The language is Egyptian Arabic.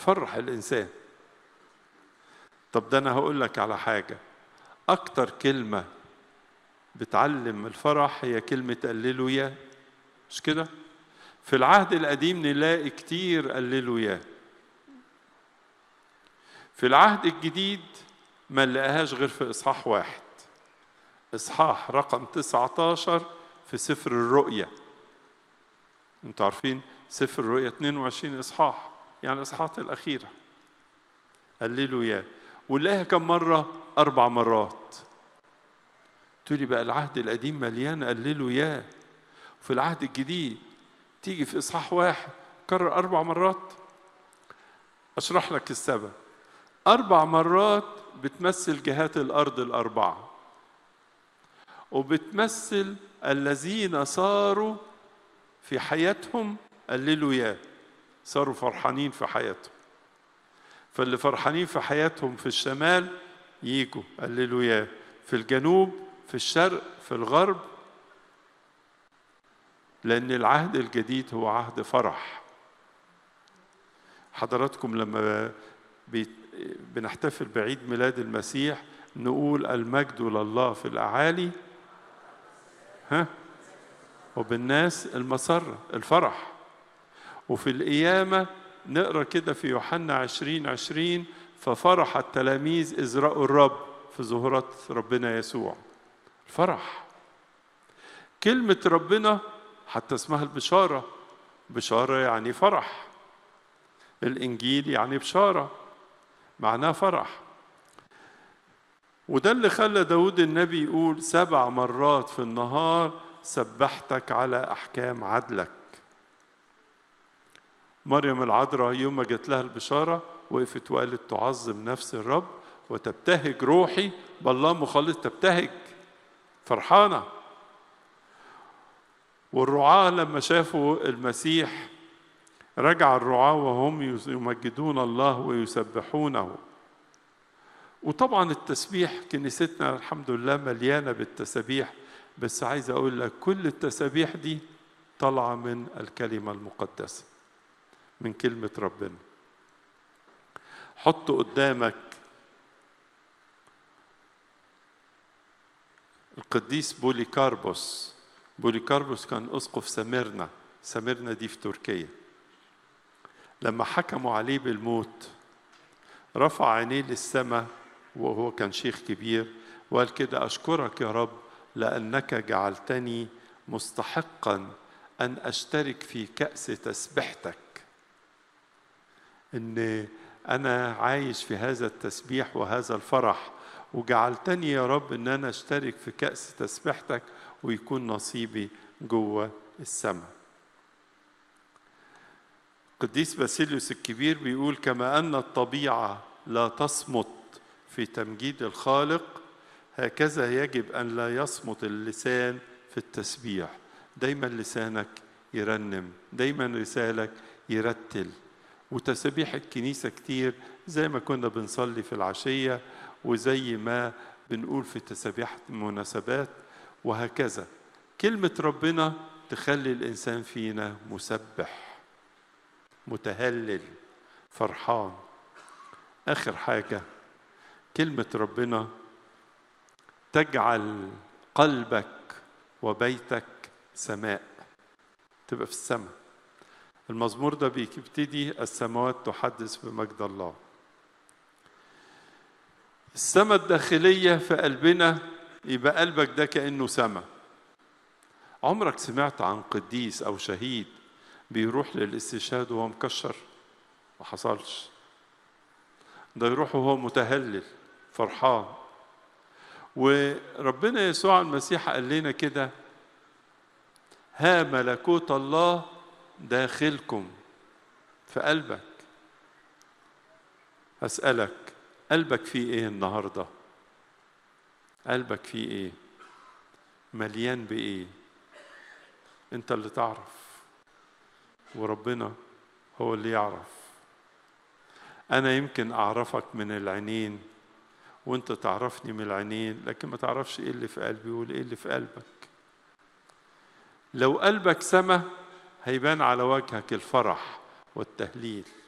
فرح الإنسان طب ده أنا هقول لك على حاجة أكتر كلمة بتعلم الفرح هي كلمة قللوا يا مش كده؟ في العهد القديم نلاقي كتير قللوا يا في العهد الجديد ما نلاقيهاش غير في إصحاح واحد إصحاح رقم 19 في سفر الرؤيا انتوا عارفين سفر الرؤيا 22 إصحاح يعني الإصحاحات الأخيرة قللوا يا ونلاقيها كم مرة؟ أربع مرات تقولي بقى العهد القديم مليان قللوا يا في العهد الجديد تيجي في إصحاح واحد كرر أربع مرات أشرح لك السبب أربع مرات بتمثل جهات الأرض الأربعة وبتمثل الذين صاروا في حياتهم قللوا يا صاروا فرحانين في حياتهم فاللي فرحانين في حياتهم في الشمال يجوا قللوا يا في الجنوب في الشرق في الغرب لأن العهد الجديد هو عهد فرح حضراتكم لما بنحتفل بعيد ميلاد المسيح نقول المجد لله في الأعالي ها وبالناس المسرة الفرح وفي القيامة نقرا كده في يوحنا عشرين عشرين ففرح التلاميذ إذ رأوا الرب في ظهورات ربنا يسوع الفرح كلمة ربنا حتى اسمها البشارة بشارة يعني فرح الإنجيل يعني بشارة معناه فرح وده اللي خلى داود النبي يقول سبع مرات في النهار سبحتك على أحكام عدلك مريم العذراء يوم ما جت لها البشارة وقفت وقالت تعظم نفس الرب وتبتهج روحي بالله مخلص تبتهج فرحانة والرعاة لما شافوا المسيح رجع الرعاة وهم يمجدون الله ويسبحونه وطبعا التسبيح كنيستنا الحمد لله مليانة بالتسابيح بس عايز أقول لك كل التسابيح دي طالعة من الكلمة المقدسة من كلمة ربنا حط قدامك القديس بوليكاربوس بوليكاربوس كان أسقف سميرنا سميرنا دي في تركيا لما حكموا عليه بالموت رفع عينيه للسماء وهو كان شيخ كبير وقال كده أشكرك يا رب لأنك جعلتني مستحقا أن أشترك في كأس تسبحتك إن أنا عايش في هذا التسبيح وهذا الفرح وجعلتني يا رب إن أنا أشترك في كأس تسبيحتك ويكون نصيبي جوه السماء قديس باسيليوس الكبير بيقول كما أن الطبيعة لا تصمت في تمجيد الخالق هكذا يجب أن لا يصمت اللسان في التسبيح دايما لسانك يرنم دايما لسانك يرتل وتسابيح الكنيسة كتير زي ما كنا بنصلي في العشية وزي ما بنقول في تسابيح المناسبات وهكذا كلمة ربنا تخلي الإنسان فينا مسبح متهلل فرحان آخر حاجة كلمة ربنا تجعل قلبك وبيتك سماء تبقى في السماء المزمور ده بيبتدي السماوات تحدث بمجد الله السماء الداخلية في قلبنا يبقى قلبك ده كأنه سماء عمرك سمعت عن قديس أو شهيد بيروح للاستشهاد وهو مكشر ما حصلش ده يروح وهو متهلل فرحان وربنا يسوع المسيح قال لنا كده ها ملكوت الله داخلكم في قلبك أسألك قلبك فيه إيه النهاردة قلبك فيه إيه مليان بإيه أنت اللي تعرف وربنا هو اللي يعرف أنا يمكن أعرفك من العينين وأنت تعرفني من العينين لكن ما تعرفش إيه اللي في قلبي وإيه اللي في قلبك لو قلبك سما هيبان على وجهك الفرح والتهليل